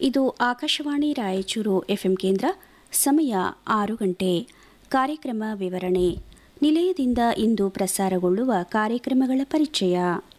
ಇದು ಆಕಾಶವಾಣಿ ರಾಯಚೂರು ಎಫ್ಎಂ ಕೇಂದ್ರ ಸಮಯ ಆರು ಗಂಟೆ ಕಾರ್ಯಕ್ರಮ ವಿವರಣೆ ನಿಲಯದಿಂದ ಇಂದು ಪ್ರಸಾರಗೊಳ್ಳುವ ಕಾರ್ಯಕ್ರಮಗಳ ಪರಿಚಯ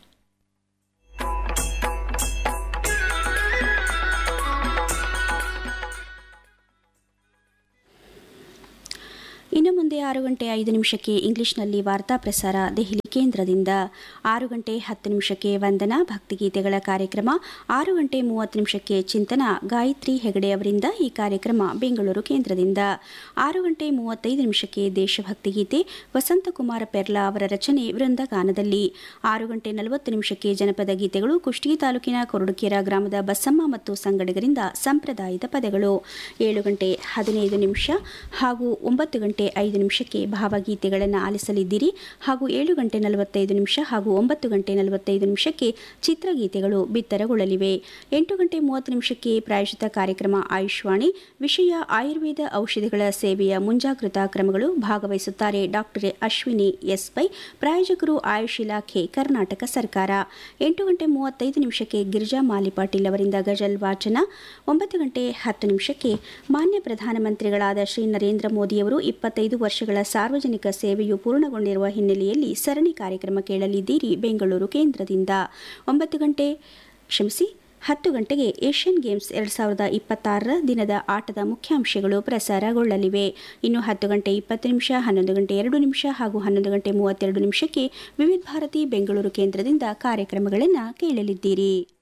ಇನ್ನು ಮುಂದೆ ಆರು ಗಂಟೆ ಐದು ನಿಮಿಷಕ್ಕೆ ಇಂಗ್ಲಿಷ್ನಲ್ಲಿ ವಾರ್ತಾ ಪ್ರಸಾರ ದೆಹಲಿ ಕೇಂದ್ರದಿಂದ ಆರು ಗಂಟೆ ಹತ್ತು ನಿಮಿಷಕ್ಕೆ ವಂದನಾ ಭಕ್ತಿಗೀತೆಗಳ ಕಾರ್ಯಕ್ರಮ ಆರು ಗಂಟೆ ಮೂವತ್ತು ನಿಮಿಷಕ್ಕೆ ಚಿಂತನ ಗಾಯತ್ರಿ ಹೆಗಡೆ ಅವರಿಂದ ಈ ಕಾರ್ಯಕ್ರಮ ಬೆಂಗಳೂರು ಕೇಂದ್ರದಿಂದ ಆರು ಗಂಟೆ ಮೂವತ್ತೈದು ನಿಮಿಷಕ್ಕೆ ದೇಶಭಕ್ತಿ ಗೀತೆ ವಸಂತಕುಮಾರ ಪೆರ್ಲಾ ಅವರ ರಚನೆ ವೃಂದಗಾನದಲ್ಲಿ ಆರು ಗಂಟೆ ನಲವತ್ತು ನಿಮಿಷಕ್ಕೆ ಜನಪದ ಗೀತೆಗಳು ಕುಷ್ಟಗಿ ತಾಲೂಕಿನ ಕೊರಡುಕೆರ ಗ್ರಾಮದ ಬಸಮ್ಮ ಮತ್ತು ಸಂಗಡಿಗರಿಂದ ಸಂಪ್ರದಾಯದ ಪದಗಳು ಏಳು ಗಂಟೆ ಹದಿನೈದು ನಿಮಿಷ ಹಾಗೂ ಒಂಬತ್ತು ಗಂಟೆ ಐದು ನಿಮಿಷಕ್ಕೆ ಭಾವಗೀತೆಗಳನ್ನು ಆಲಿಸಲಿದ್ದೀರಿ ಹಾಗೂ ಏಳು ಗಂಟೆ ನಲವತ್ತೈದು ನಿಮಿಷ ಹಾಗೂ ಒಂಬತ್ತು ಗಂಟೆ ನಲವತ್ತೈದು ನಿಮಿಷಕ್ಕೆ ಚಿತ್ರಗೀತೆಗಳು ಬಿತ್ತರಗೊಳ್ಳಲಿವೆ ಎಂಟು ಗಂಟೆ ಮೂವತ್ತು ನಿಮಿಷಕ್ಕೆ ಪ್ರಾಯಶಿತ ಕಾರ್ಯಕ್ರಮ ಆಯುಷ್ವಾಣಿ ವಿಷಯ ಆಯುರ್ವೇದ ಔಷಧಿಗಳ ಸೇವೆಯ ಮುಂಜಾಗ್ರತಾ ಕ್ರಮಗಳು ಭಾಗವಹಿಸುತ್ತಾರೆ ಡಾಕ್ಟರ್ ಅಶ್ವಿನಿ ಎಸ್ ಪೈ ಪ್ರಾಯೋಜಕರು ಆಯುಷ್ ಇಲಾಖೆ ಕರ್ನಾಟಕ ಸರ್ಕಾರ ಎಂಟು ಗಂಟೆ ಮೂವತ್ತೈದು ನಿಮಿಷಕ್ಕೆ ಗಿರಿಜಾ ಮಾಲಿಪಾಟೀಲ್ ಅವರಿಂದ ಗಜಲ್ ವಾಚನ ಒಂಬತ್ತು ಗಂಟೆ ಹತ್ತು ನಿಮಿಷಕ್ಕೆ ಮಾನ್ಯ ಪ್ರಧಾನಮಂತ್ರಿಗಳಾದ ಶ್ರೀ ನರೇಂದ್ರ ಮೋದಿಯವರು ಇಪ್ಪತ್ತೈದು ವರ್ಷಗಳ ಸಾರ್ವಜನಿಕ ಸೇವೆಯು ಪೂರ್ಣಗೊಂಡಿರುವ ಹಿನ್ನೆಲೆಯಲ್ಲಿ ಸರಣಿ ಕಾರ್ಯಕ್ರಮ ಕೇಳಲಿದ್ದೀರಿ ಬೆಂಗಳೂರು ಕೇಂದ್ರದಿಂದ ಒಂಬತ್ತು ಗಂಟೆ ಕ್ಷಮಿಸಿ ಹತ್ತು ಗಂಟೆಗೆ ಏಷ್ಯನ್ ಗೇಮ್ಸ್ ಎರಡು ಸಾವಿರದ ಇಪ್ಪತ್ತಾರರ ದಿನದ ಆಟದ ಮುಖ್ಯಾಂಶಗಳು ಪ್ರಸಾರಗೊಳ್ಳಲಿವೆ ಇನ್ನು ಹತ್ತು ಗಂಟೆ ಇಪ್ಪತ್ತು ನಿಮಿಷ ಹನ್ನೊಂದು ಗಂಟೆ ಎರಡು ನಿಮಿಷ ಹಾಗೂ ಹನ್ನೊಂದು ಗಂಟೆ ಮೂವತ್ತೆರಡು ನಿಮಿಷಕ್ಕೆ ವಿವಿಧ ಭಾರತಿ ಬೆಂಗಳೂರು ಕೇಂದ್ರದಿಂದ ಕಾರ್ಯಕ್ರಮಗಳನ್ನು ಕೇಳಲಿದ್ದೀರಿ